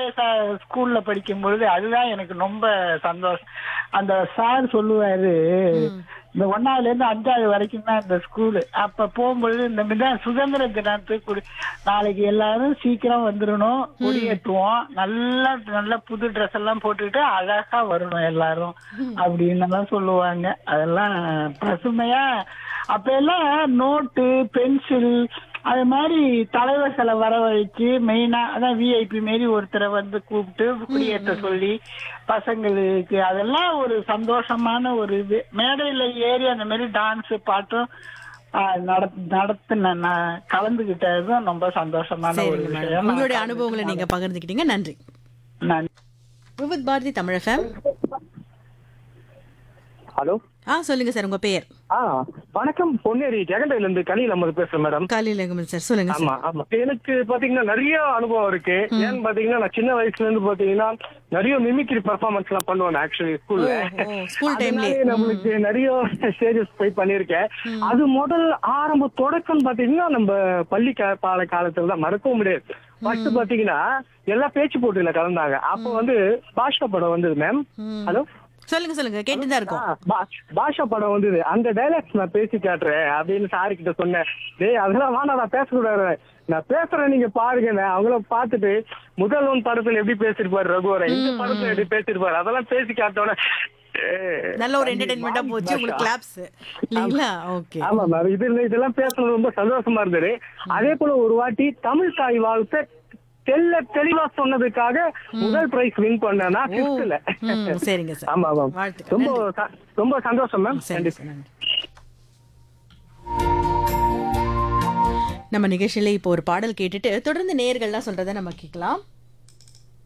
வயசா ஸ்கூல்ல படிக்கும் பொழுது அதுதான் எனக்கு ரொம்ப சந்தோஷம் அந்த சார் சொல்லுவாரு இந்த ஒன்னாவதுல இருந்து அஞ்சாவது வரைக்கும் தான் இந்த ஸ்கூலு அப்ப போகும்பொழுது இந்த மாதிரி தான் சுதந்திர தினத்துக்கு குடி- நாளைக்கு எல்லாரும் சீக்கிரம் வந்துடணும் கொடியேற்றுவோம் நல்லா நல்ல புது ட்ரெஸ் எல்லாம் போட்டுக்கிட்டு அழகா வரணும் எல்லாரும் அப்படின்னு எல்லாம் சொல்லுவாங்க அதெல்லாம் பசுமையா அப்ப எல்லாம் நோட்டு பென்சில் அது மாதிரி தலைவர்களை வரவழைச்சு மெயினா அதான் விஐபி மாரி ஒருத்தரை வந்து கூப்பிட்டு குடியேற்ற சொல்லி பசங்களுக்கு அதெல்லாம் ஒரு சந்தோஷமான ஒரு இது மேடையில ஏறி அந்த மாதிரி டான்ஸ் பாட்டும் ஆஹ், நடத்- நடத்தின நான் கலந்துகிட்டதும் ரொம்ப சந்தோஷமான ஒரு சரிங்க மேடம் விஷயம் உங்களுடைய அனுபவங்களை நீங்க பகிர்ந்துக்கிட்டீங்க நன்றி நான் விவித் பாரதி தமிழ் எஃப்எம் ஹலோ ஆ சொல்லுங்க சார் உங்க பெயர் ஆ வணக்கம் பொன்னேரி ஜெகண்டையில இருந்து கனியில் அம்மது பேசுறேன் மேடம் காலையில் சார் சொல்லுங்க சார் ஆமா ஆமா எனக்கு பாத்தீங்கன்னா நிறைய அனுபவம் இருக்கு ஏன்னு பாத்தீங்கன்னா நான் சின்ன வயசுல இருந்து பாத்தீங்கன்னா நிறைய மிமிக்ரி பெர்ஃபார்மன்ஸ் எல்லாம் பண்ணுவேன் ஆக்சுவலி ஸ்கூல்ல ஓ, school timeலயே. நம்மளுக்கு நிறைய ஸ்டேஜஸ் போய் பண்ணிருக்கேன் அது முதல் ஆரம்ப தொடக்கம் பாத்தீங்கன்னா நம்ம பள்ளி கா- பால காலத்துல தான் மறக்கவும் முடியாது ஃபர்ஸ்ட் பாத்தீங்கன்னா எல்லா பேச்சு போட்டியில கலந்தாங்க அப்போ வந்து பாஷா படம் வந்தது மேம் ஹலோ சொல்லுங்க சொல்லுங்க கேட்டு தான் இருக்கோம் ஆ, பா- பாஷா படம் வந்தது அந்த டைலாக்ஸ் நான் பேசி காட்டுறேன் அப்படின்னு சாரு கிட்ட சொன்னேன் டேய் அதெல்லாம் வேணாம் நான் பேசக்கூடாது நான் பேசுறேன் நீங்க பாருங்க அவங்கள பார்த்துட்டு முதல் ஒன் படத்துல எப்படி பேசிருப்பாரு ரகுவரன் இந்த படத்துல எப்படி பேசிருப்பாரு அதெல்லாம் பேசி காட்டோட நல்ல ஒரு என்டர்டைன்மெண்டா போச்சு உங்களுக்கு கிளாப்ஸ் இல்லைங்களா ஓகே ஆமா மேம் இது இதெல்லாம் பேசுறது ரொம்ப சந்தோஷமா இருந்தது அதே போல ஒரு வாட்டி தமிழ் தாய் வாழ்த்தை தெல்ல தெளிவா சொன்னதுக்காக முதல் பிரைஸ் வின் பண்ணேன்னா ஃபிஃப்த்ல ம், சரிங்க சார் ஆமா ஆமா வாழ்த்துக்கள். ரொம்ப ச- ரொம்ப சந்தோஷம் மேம் சரி சார் நன்றி நம்ம நிகழ்ச்சியில இப்போ ஒரு பாடல் கேட்டுட்டு தொடர்ந்து நேயர்கள்லாம் சொல்றதை நம்ம கேட்கலாம்